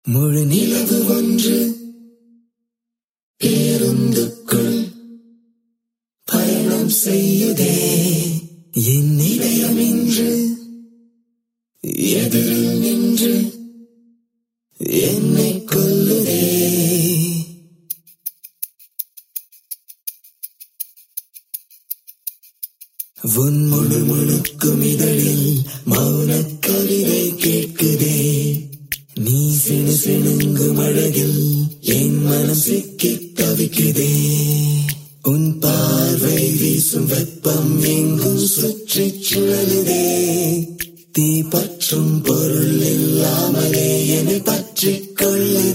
முழு நிலவு ஒன்று பேருந்துக்குள் பயணம் செய்யுதே என் இதயம் இன்று எதிரில் நின்று என்னை கொல்லுதே உன் முழு முழுக்கும் இதழில் மௌனக் கவிதை கேட்குதே நீ சிணு சிணுங்கும் அழகில் என் மனம் சிக்கித் தவிக்குதே உன் பார்வை வீசும் வெப்பம் எங்கும் சுற்றிச் சுழலுதே தீ பற்றும் பொருள் இல்லாமலே என்னை பற்றிக் கொள்ளுதே